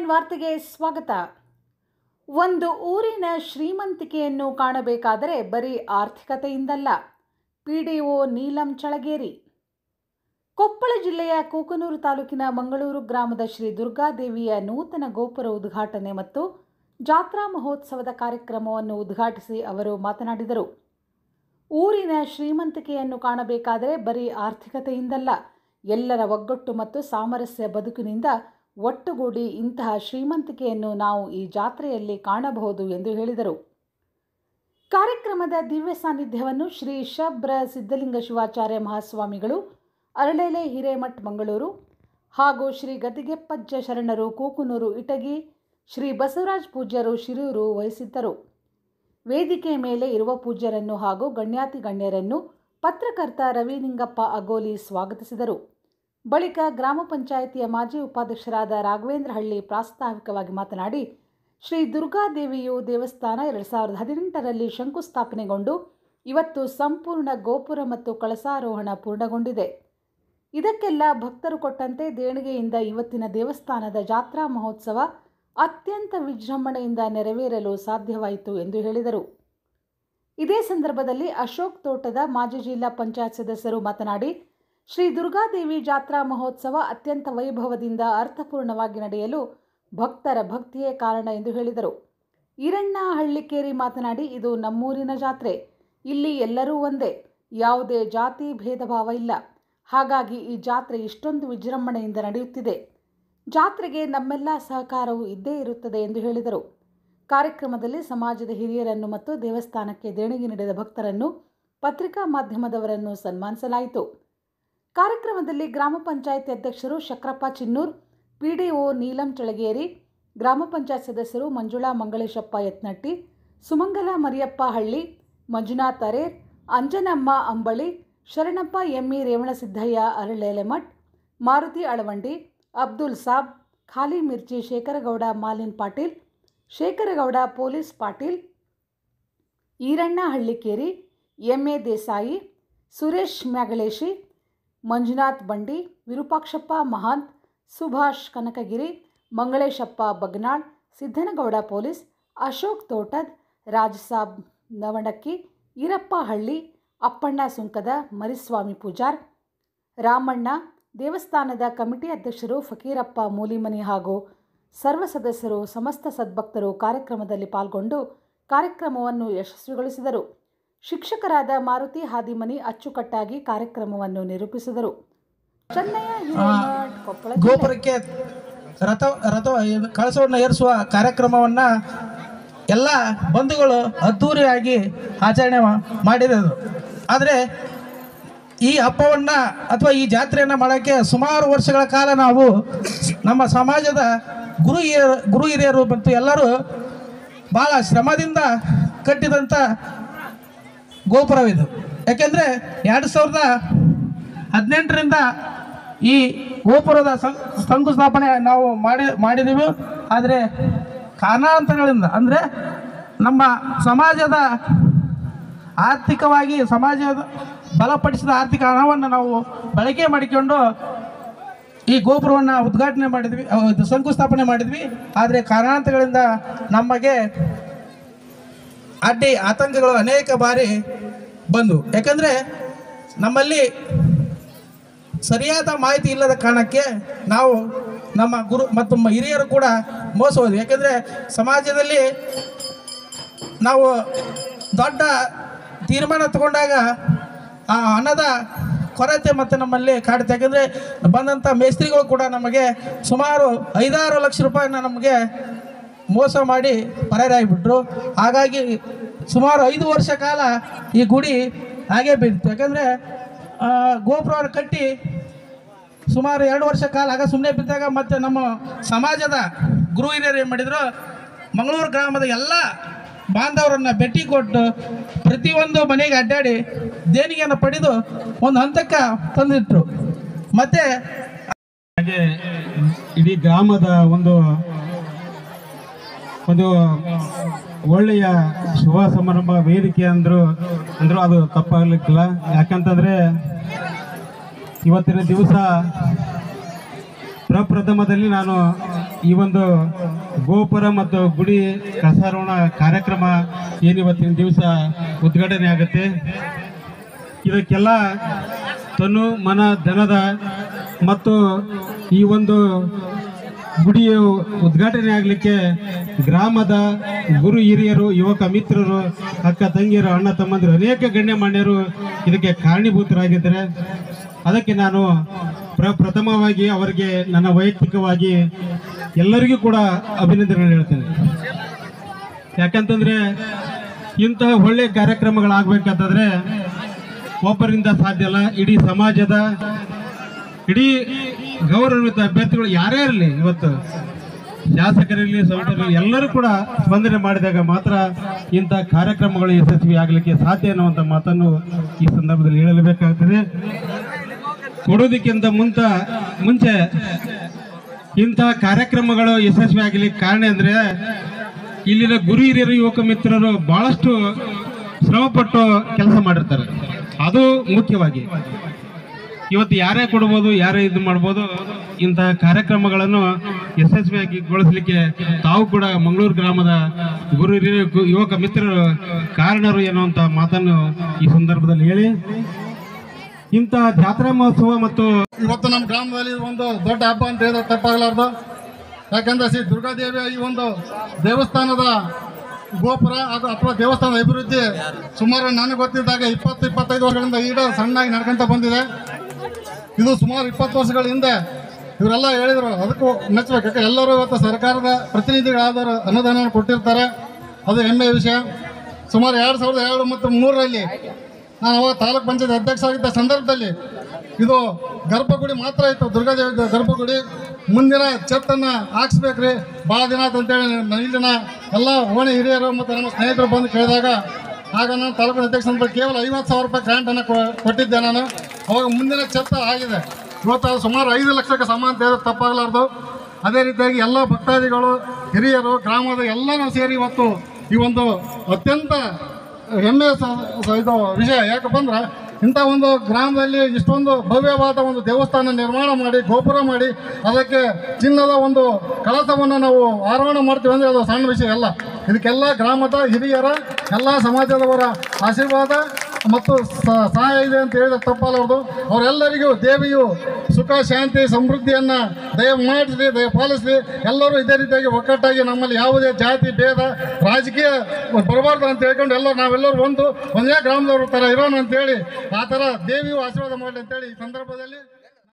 ವಾರ್ತೆಗೆ ಸ್ವಾಗತ ಒಂದು ಊರಿನ ಶ್ರೀಮಂತಿಕೆಯನ್ನು ಕಾಣಬೇಕಾದರೆ ಬರೀ ಆರ್ಥಿಕತೆಯಿಂದಲ್ಲ ಪಿಡಿಒ ನೀಲಂ ಚಳಗೇರಿ ಕೊಪ್ಪಳ ಜಿಲ್ಲೆಯ ಕೂಕನೂರು ತಾಲೂಕಿನ ಮಂಗಳೂರು ಗ್ರಾಮದ ಶ್ರೀ ದುರ್ಗಾದೇವಿಯ ನೂತನ ಗೋಪುರ ಉದ್ಘಾಟನೆ ಮತ್ತು ಜಾತ್ರಾ ಮಹೋತ್ಸವದ ಕಾರ್ಯಕ್ರಮವನ್ನು ಉದ್ಘಾಟಿಸಿ ಅವರು ಮಾತನಾಡಿದರು ಊರಿನ ಶ್ರೀಮಂತಿಕೆಯನ್ನು ಕಾಣಬೇಕಾದರೆ ಬರೀ ಆರ್ಥಿಕತೆಯಿಂದಲ್ಲ ಎಲ್ಲರ ಒಗ್ಗಟ್ಟು ಮತ್ತು ಸಾಮರಸ್ಯ ಬದುಕಿನಿಂದ ಒಟ್ಟುಗೂಡಿ ಇಂತಹ ಶ್ರೀಮಂತಿಕೆಯನ್ನು ನಾವು ಈ ಜಾತ್ರೆಯಲ್ಲಿ ಕಾಣಬಹುದು ಎಂದು ಹೇಳಿದರು ಕಾರ್ಯಕ್ರಮದ ದಿವ್ಯ ಸಾನ್ನಿಧ್ಯವನ್ನು ಶ್ರೀ ಶಬ್ರ ಸಿದ್ಧಲಿಂಗ ಶಿವಾಚಾರ್ಯ ಮಹಾಸ್ವಾಮಿಗಳು ಅರಳೆಲೆ ಹಿರೇಮಠ್ ಮಂಗಳೂರು ಹಾಗೂ ಶ್ರೀ ಗದಿಗೆಪ್ಪಜ್ಜ ಶರಣರು ಕೂಕುನೂರು ಇಟಗಿ ಶ್ರೀ ಬಸವರಾಜ್ ಪೂಜ್ಯರು ಶಿರೂರು ವಹಿಸಿದ್ದರು ವೇದಿಕೆ ಮೇಲೆ ಇರುವ ಪೂಜ್ಯರನ್ನು ಹಾಗೂ ಗಣ್ಯಾತಿ ಗಣ್ಯರನ್ನು ಪತ್ರಕರ್ತ ರವಿಲಿಂಗಪ್ಪ ಅಗೋಲಿ ಸ್ವಾಗತಿಸಿದರು ಬಳಿಕ ಗ್ರಾಮ ಪಂಚಾಯಿತಿಯ ಮಾಜಿ ಉಪಾಧ್ಯಕ್ಷರಾದ ರಾಘವೇಂದ್ರ ಹಳ್ಳಿ ಪ್ರಾಸ್ತಾವಿಕವಾಗಿ ಮಾತನಾಡಿ ಶ್ರೀ ದುರ್ಗಾದೇವಿಯು ದೇವಸ್ಥಾನ ಎರಡು ಸಾವಿರದ ಹದಿನೆಂಟರಲ್ಲಿ ಶಂಕುಸ್ಥಾಪನೆಗೊಂಡು ಇವತ್ತು ಸಂಪೂರ್ಣ ಗೋಪುರ ಮತ್ತು ಕಳಸಾರೋಹಣ ಪೂರ್ಣಗೊಂಡಿದೆ ಇದಕ್ಕೆಲ್ಲ ಭಕ್ತರು ಕೊಟ್ಟಂತೆ ದೇಣಿಗೆಯಿಂದ ಇವತ್ತಿನ ದೇವಸ್ಥಾನದ ಜಾತ್ರಾ ಮಹೋತ್ಸವ ಅತ್ಯಂತ ವಿಜೃಂಭಣೆಯಿಂದ ನೆರವೇರಲು ಸಾಧ್ಯವಾಯಿತು ಎಂದು ಹೇಳಿದರು ಇದೇ ಸಂದರ್ಭದಲ್ಲಿ ಅಶೋಕ್ ತೋಟದ ಮಾಜಿ ಜಿಲ್ಲಾ ಪಂಚಾಯತ್ ಸದಸ್ಯರು ಮಾತನಾಡಿ ಶ್ರೀ ದುರ್ಗಾದೇವಿ ಜಾತ್ರಾ ಮಹೋತ್ಸವ ಅತ್ಯಂತ ವೈಭವದಿಂದ ಅರ್ಥಪೂರ್ಣವಾಗಿ ನಡೆಯಲು ಭಕ್ತರ ಭಕ್ತಿಯೇ ಕಾರಣ ಎಂದು ಹೇಳಿದರು ಈರಣ್ಣ ಹಳ್ಳಿಕೇರಿ ಮಾತನಾಡಿ ಇದು ನಮ್ಮೂರಿನ ಜಾತ್ರೆ ಇಲ್ಲಿ ಎಲ್ಲರೂ ಒಂದೇ ಯಾವುದೇ ಜಾತಿ ಭೇದ ಭಾವ ಇಲ್ಲ ಹಾಗಾಗಿ ಈ ಜಾತ್ರೆ ಇಷ್ಟೊಂದು ವಿಜೃಂಭಣೆಯಿಂದ ನಡೆಯುತ್ತಿದೆ ಜಾತ್ರೆಗೆ ನಮ್ಮೆಲ್ಲ ಸಹಕಾರವು ಇದ್ದೇ ಇರುತ್ತದೆ ಎಂದು ಹೇಳಿದರು ಕಾರ್ಯಕ್ರಮದಲ್ಲಿ ಸಮಾಜದ ಹಿರಿಯರನ್ನು ಮತ್ತು ದೇವಸ್ಥಾನಕ್ಕೆ ದೇಣಿಗೆ ನೀಡಿದ ಭಕ್ತರನ್ನು ಪತ್ರಿಕಾ ಮಾಧ್ಯಮದವರನ್ನು ಸನ್ಮಾನಿಸಲಾಯಿತು ಕಾರ್ಯಕ್ರಮದಲ್ಲಿ ಗ್ರಾಮ ಪಂಚಾಯತ್ ಅಧ್ಯಕ್ಷರು ಶಕ್ರಪ್ಪ ಚಿನ್ನೂರ್ ಪಿಡಿಒ ನೀಲಂ ಚಳಗೇರಿ ಗ್ರಾಮ ಪಂಚಾಯತ್ ಸದಸ್ಯರು ಮಂಜುಳಾ ಮಂಗಳೇಶಪ್ಪ ಯತ್ನಟ್ಟಿ ಸುಮಂಗಲ ಮರಿಯಪ್ಪ ಹಳ್ಳಿ ಮಂಜುನಾಥ್ ಅರೇರ್ ಅಂಜನಮ್ಮ ಅಂಬಳಿ ಶರಣಪ್ಪ ಎಮ್ಮಿ Revanasiddaiah ಅರಳೆಲೆಮಠ್ Maruti Alavandi Abdul Sab Khali Mirchi Shekhargouda Malin Patil Shekhargouda police Patil Iranna Hallikeri M A Desai Suresh Myagaleshi Manjunath Bandi Virupakshappa Mahant Subhash Kanakagiri Mangaleshappa Bagnal Siddanagouda police Ashok Totad Rajasab Navanakki Irappa Halli Appanna ಸುಂಕದ ಮರಿಸ್ವಾಮಿ ಪೂಜಾರ್ ರಾಮಣ್ಣ ದೇವಸ್ಥಾನದ ಕಮಿಟಿ ಅಧ್ಯಕ್ಷರು ಫಕೀರಪ್ಪ ಮೂಲಿಮನಿ ಹಾಗೂ ಸರ್ವ ಸದಸ್ಯರು ಸಮಸ್ತ ಸದ್ಭಕ್ತರು ಕಾರ್ಯಕ್ರಮದಲ್ಲಿ ಪಾಲ್ಗೊಂಡು ಕಾರ್ಯಕ್ರಮವನ್ನು ಯಶಸ್ವಿಗೊಳಿಸಿದರು ಶಿಕ್ಷಕರಾದ ಮಾರುತಿ ಹಾದಿಮನಿ ಅಚ್ಚುಕಟ್ಟಾಗಿ ಕಾರ್ಯಕ್ರಮವನ್ನು ನಿರೂಪಿಸಿದರು ಚೆನ್ನಯ್ಯ ಹಿರೇಮಠ್, ಕೊಪ್ಪಳ ಜಿಲ್ಲೆ. ಗೋಪುರಕ್ಕೆ ರಥ ರಥ ಕಳಸವನ್ನು ಏರಿಸುವ ಕಾರ್ಯಕ್ರಮವನ್ನು ಎಲ್ಲ ಬಂಧುಗಳು ಅದ್ಧೂರಿಯಾಗಿ ಆಚರಣೆ ಮಾ- ಮಾಡಿರೋದು ಆದರೆ ಈ ಹಬ್ಬವನ್ನು ಅಥವಾ ಈ ಜಾತ್ರೆಯನ್ನು ಮಾಡೋಕ್ಕೆ ಸುಮಾರು ವರ್ಷಗಳ ಕಾಲ ನಾವು ನಮ್ಮ ಸಮಾಜದ ಗುರು ಹಿರಿಯರು ಗುರು ಹಿರಿಯರು ಮತ್ತು ಎಲ್ಲರೂ ಭಾಳ ಶ್ರಮದಿಂದ ಕಟ್ಟಿದಂಥ ಗೋಪುರವಿದು ಯಾಕೆಂದರೆ ಎರಡು ಸಾವಿರದ ಹದಿನೆಂಟರಿಂದ ಈ ಗೋಪುರದ ಸಂ- ಶಂಕುಸ್ಥಾಪನೆ ನಾವು ಮಾಡಿ ಮಾಡಿದ್ದೀವಿ ಆದರೆ ಕಾರಣಾಂತರಗಳಿಂದ ಅಂದರೆ ನಮ್ಮ ಸಮಾಜದ ಆರ್ಥಿಕವಾಗಿ ಸಮಾಜದ ಬಲಪಡಿಸಿದ ಆರ್ಥಿಕ ಹಣವನ್ನು ನಾವು ಬಳಕೆ ಮಾಡಿಕೊಂಡು ಈ ಗೋಪುರವನ್ನು ಉದ್ಘಾಟನೆ ಮಾಡಿದ್ವಿ ಅಹ್, ಇದು ಶಂಕುಸ್ಥಾಪನೆ ಮಾಡಿದ್ವಿ ಆದರೆ ಕಾರಣಾಂತರಗಳಿಂದ ನಮಗೆ ಅಡ್ಡಿ ಆತಂಕಗಳು ಅನೇಕ ಬಾರಿ ಬಂದು ಯಾಕಂದರೆ ನಮ್ಮಲ್ಲಿ ಸರಿಯಾದ ಮಾಹಿತಿ ಇಲ್ಲದ ಕಾರಣಕ್ಕೆ ನಾವು ನಮ್ಮ ಗುರು ಮತ್ತು ನಮ್ಮ ಹಿರಿಯರು ಕೂಡ ಮೋಸ ಹೋದ್ವಿ ಯಾಕೆಂದರೆ ಸಮಾಜದಲ್ಲಿ ನಾವು ದೊಡ್ಡ ತೀರ್ಮಾನ ತಗೊಂಡಾಗ ಆ ಹಣದ ಕೊರತೆ ಮತ್ತು ನಮ್ಮಲ್ಲಿ ಕಾಡುತ್ತೆ ಯಾಕೆಂದರೆ ಬಂದಂಥ ಮೇಸ್ತ್ರಿಗಳು ಕೂಡ ನಮಗೆ ಸುಮಾರು ಐದಾರು ಲಕ್ಷ ರೂಪಾಯಿನ ನಮಗೆ ಮೋಸ ಮಾಡಿ ಪರಾರಿಯಾಗಿಬಿಟ್ರು ಹಾಗಾಗಿ ಸುಮಾರು ಐದು ವರ್ಷ ಕಾಲ ಈ ಗುಡಿ ಹಾಗೇ ಬಿದ್ದಿತ್ತು ಯಾಕಂದರೆ ಗೋಪುರವನ್ನು ಕಟ್ಟಿ ಸುಮಾರು ಎರಡು ವರ್ಷ ಕಾಲ ಆಗ ಸುಮ್ಮನೆ ಬಿದ್ದಾಗ ಮತ್ತು ನಮ್ಮ ಸಮಾಜದ ಗುರು ಹಿರಿಯರು ಏನು ಮಾಡಿದರು ಮಂಗಳೂರು ಗ್ರಾಮದ ಎಲ್ಲ ಬಾಂಧವರನ್ನು ಭೇಟಿ ಕೊಟ್ಟು ಪ್ರತಿಯೊಂದು ಮನೆಗೆ ಅಡ್ಡಾಡಿ ದೇಣಿಗೆಯನ್ನು ಪಡೆದು ಒಂದು ಹಂತಕ್ಕೆ ತಂದಿಟ್ರು ಮತ್ತು ಹಾಗೆ ಇಡೀ ಗ್ರಾಮದ ಒಂದು ಒಂದು ಒಳ್ಳೆಯ ಶುಭ ಸಮಾರಂಭ ವೇದಿಕೆ ಅಂದ್ರು ಅಂದ್ರು ಅದು ತಪ್ಪಾಗ್ಲಿಕ್ಕಿಲ್ಲ ಯಾಕಂತಂದ್ರೆ ಇವತ್ತಿನ ದಿವಸ ಪ್ರಪ್ರಥಮದಲ್ಲಿ ನಾನು ಈ ಒಂದು ಗೋಪುರ ಮತ್ತು ಗುಡಿ ಕಸಾರೋಣ ಕಾರ್ಯಕ್ರಮ ಏನಿವತ್ತಿನ ದಿವಸ ಉದ್ಘಾಟನೆ ಆಗುತ್ತೆ ಇದಕ್ಕೆಲ್ಲ ತನು ಮನ ಧನದ ಮತ್ತು ಈ ಒಂದು ಗುಡಿಯ ಉದ್ಘಾಟನೆ ಆಗಲಿಕ್ಕೆ ಗ್ರಾಮದ ಗುರು ಹಿರಿಯರು ಯುವಕ ಮಿತ್ರರು ಅಕ್ಕ ತಂಗಿಯರು ಅಣ್ಣ ತಮ್ಮಂದಿರು ಅನೇಕ ಗಣ್ಯಮಾನ್ಯರು ಇದಕ್ಕೆ ಕಾರಣೀಭೂತರಾಗಿದ್ದಾರೆ ಅದಕ್ಕೆ ನಾನು ಪ್ರ ಪ್ರಥಮವಾಗಿ ಅವರಿಗೆ ನನ್ನ ವೈಯಕ್ತಿಕವಾಗಿ ಎಲ್ಲರಿಗೂ ಕೂಡ ಅಭಿನಂದನೆಗಳು ಹೇಳ್ತೇನೆ ಯಾಕಂತಂದ್ರೆ ಇಂತಹ ಒಳ್ಳೆಯ ಕಾರ್ಯಕ್ರಮಗಳಾಗಬೇಕಂತಂದ್ರೆ ಒಬ್ಬರಿಂದ ಸಾಧ್ಯ ಅಲ್ಲ ಇಡೀ ಸಮಾಜದ ಇಡೀ ಗೌರವಾನ್ವಿತ ಅಭ್ಯರ್ಥಿಗಳು ಯಾರೇ ಇರಲಿ ಇವತ್ತು ಶಾಸಕರಿರಲಿ ಸಂಸದರಿರಲಿ ಎಲ್ಲರೂ ಕೂಡ ಸ್ಪಂದನೆ ಮಾಡಿದಾಗ ಮಾತ್ರ ಇಂಥ ಕಾರ್ಯಕ್ರಮಗಳು ಯಶಸ್ವಿ ಆಗಲಿಕ್ಕೆ ಸಾಧ್ಯ ಅನ್ನುವಂಥ ಮಾತನ್ನು ಈ ಸಂದರ್ಭದಲ್ಲಿ ಹೇಳಲೇಬೇಕಾಗ್ತದೆ ಕೊಡೋದಕ್ಕಿಂತ ಮುಂತ ಮುಂಚೆ ಇಂಥ ಕಾರ್ಯಕ್ರಮಗಳು ಯಶಸ್ವಿ ಆಗಲಿಕ್ಕೆ ಕಾರಣ ಅಂದ್ರೆ ಇಲ್ಲಿನ ಗುರು ಹಿರಿಯರು ಯುವಕ ಮಿತ್ರರು ಬಹಳಷ್ಟು ಶ್ರಮಪಟ್ಟು ಕೆಲಸ ಮಾಡಿರ್ತಾರೆ ಅದು ಮುಖ್ಯವಾಗಿ ಇವತ್ತು ಯಾರೇ ಕೊಡ್ಬೋದು ಯಾರೇ ಇದು ಮಾಡ್ಬೋದು ಇಂತಹ ಕಾರ್ಯಕ್ರಮಗಳನ್ನು ಯಶಸ್ವಿಯಾಗಿ ಗೊಳಿಸಲಿಕ್ಕೆ ತಾವು ಕೂಡ ಮಂಗಳೂರು ಗ್ರಾಮದ ಗುರು ಹಿರಿಯ ಯುವಕ ಮಿತ್ರರು ಕಾರಣರು ಎನ್ನುವಂತ ಮಾತನ್ನು ಈ ಸಂದರ್ಭದಲ್ಲಿ ಹೇಳಿ ಇಂಥ ಜಾತ್ರಾ ಮಹೋತ್ಸವ ಮತ್ತು ಇವತ್ತು ನಮ್ಮ ಗ್ರಾಮದಲ್ಲಿ ಒಂದು ದೊಡ್ಡ ಹಬ್ಬ ಅಂತ ಹೇಳಿದ್ರೆ ತಪ್ಪಾಗಲಾರ್ದು ಯಾಕಂದ್ರೆ ಶ್ರೀ ದುರ್ಗಾದೇವಿಯ ಈ ಒಂದು ದೇವಸ್ಥಾನದ ಗೋಪುರ ಅದು ಅಥವಾ ದೇವಸ್ಥಾನದ ಅಭಿವೃದ್ಧಿ ಸುಮಾರು ನನಗೆ ಗೊತ್ತಿದ್ದಾಗ ಇಪ್ಪತ್ತು ಇಪ್ಪತ್ತೈದು ವರ್ಷಗಳಿಂದ ಈಗ ಸಣ್ಣಾಗಿ ನಡ್ಕೊಂತ ಬಂದಿದೆ ಇದು ಸುಮಾರು ಇಪ್ಪತ್ತು ವರ್ಷಗಳ ಹಿಂದೆ ಇವರೆಲ್ಲ ಹೇಳಿದರು ಅದಕ್ಕೂ ಮೆಚ್ಚಬೇಕು ಯಾಕೆ ಎಲ್ಲರೂ ಇವತ್ತು ಸರ್ಕಾರದ ಪ್ರತಿನಿಧಿಗಳಾದವರು ಅನುದಾನ ಕೊಟ್ಟಿರ್ತಾರೆ ಅದು ಹೆಮ್ಮೆಯ ವಿಷಯ ಸುಮಾರು ಎರಡು ಸಾವಿರದ ಎರಡು ಮತ್ತು ಮೂರರಲ್ಲಿ ನಾನು ಅವಾಗ ತಾಲೂಕ್ ಪಂಚಾಯತ್ ಅಧ್ಯಕ್ಷ ಆಗಿದ್ದ ಸಂದರ್ಭದಲ್ಲಿ ಇದು ಗರ್ಭಗುಡಿ ಮಾತ್ರ ಇತ್ತು ದುರ್ಗಾದೇವಿ ಗರ್ಭಗುಡಿ ಮುಂದಿನ ಛತ್ತನ್ನು ಹಾಕ್ಸ್ಬೇಕ್ರಿ ಭಾಳ ದಿನ ಆಯ್ತು ಅಂತೇಳಿ ನ- ಇಲ್ಲಿನ ಎಲ್ಲ ಓಣಿ ಹಿರಿಯರು ಮತ್ತು ನಮ್ಮ ಸ್ನೇಹಿತರು ಬಂದು ಕೇಳಿದಾಗ ಆಗ ನಾನು ತಾಲೂಕಿನ ಅಧ್ಯಕ್ಷ ಅಂತ ಕೇವಲ ಐವತ್ತು ಸಾವಿರ ರೂಪಾಯಿ ಗ್ರಾಂಟನ್ನು ಕೊಟ್ಟಿದ್ದೆ ನಾನು ಅವಾಗ ಮುಂದಿನ ಛತ್ತ ಆಗಿದೆ ಇವತ್ತು ಅದು ಸುಮಾರು ಐದು ಲಕ್ಷಕ್ಕೆ ಸಮ ಅಂತ ಹೇಳಿದ್ರೆ ತಪ್ಪಾಗಲಾರ್ದು ಅದೇ ರೀತಿಯಾಗಿ ಎಲ್ಲ ಭಕ್ತಾದಿಗಳು ಹಿರಿಯರು ಗ್ರಾಮದ ಎಲ್ಲರೂ ಸೇರಿ ಇವತ್ತು ಈ ಒಂದು ಅತ್ಯಂತ ಹೆಮ್ಮೆಯ ಸ- ಸ- ಇದು ವಿಷಯ ಯಾಕಪ್ಪ ಅಂದ್ರೆ ಇಂಥ ಒಂದು ಗ್ರಾಮದಲ್ಲಿ ಇಷ್ಟೊಂದು ಭವ್ಯವಾದ ಒಂದು ದೇವಸ್ಥಾನ ನಿರ್ಮಾಣ ಮಾಡಿ ಗೋಪುರ ಮಾಡಿ ಅದಕ್ಕೆ ಚಿನ್ನದ ಒಂದು ಕಳಸವನ್ನು ನಾವು ಆರೋಹಣ ಮಾಡ್ತೀವಿ ಅಂದರೆ ಅದು ಸಣ್ಣ ವಿಷಯ ಅಲ್ಲ ಇದಕ್ಕೆಲ್ಲ ಗ್ರಾಮದ ಹಿರಿಯರ ಎಲ್ಲ ಸಮಾಜದವರ ಆಶೀರ್ವಾದ ಮತ್ತು ಸ- ಸಹಾಯ ಇದೆ ಅಂತ ಹೇಳಿದ್ರೆ ತಪ್ಪಲ್ಲವ್ರದು ಅವರೆಲ್ಲರಿಗೂ ದೇವಿಯು ಸುಖ ಶಾಂತಿ ಸಮೃದ್ಧಿಯನ್ನು ದಯ ಮಾಡಿಸ್ಲಿ ದಯ ಪಾಲಿಸಲಿ ಎಲ್ಲರೂ ಇದೇ ರೀತಿಯಾಗಿ ಒಕ್ಕಟ್ಟಾಗಿ ನಮ್ಮಲ್ಲಿ ಯಾವುದೇ ಜಾತಿ ಭೇದ ರಾಜಕೀಯ ಬರಬಾರ್ದು ಅಂತ ಹೇಳ್ಕೊಂಡು ಎಲ್ಲರೂ ನಾವೆಲ್ಲರೂ ಒಂದು ಒಂದೇ ಗ್ರಾಮದವ್ರ ಥರ ಇರೋಣ ಅಂತೇಳಿ ಆ ಥರ ದೇವಿಯು ಆಶೀರ್ವಾದ ಮಾಡಲಿ ಅಂತೇಳಿ ಈ ಸಂದರ್ಭದಲ್ಲಿ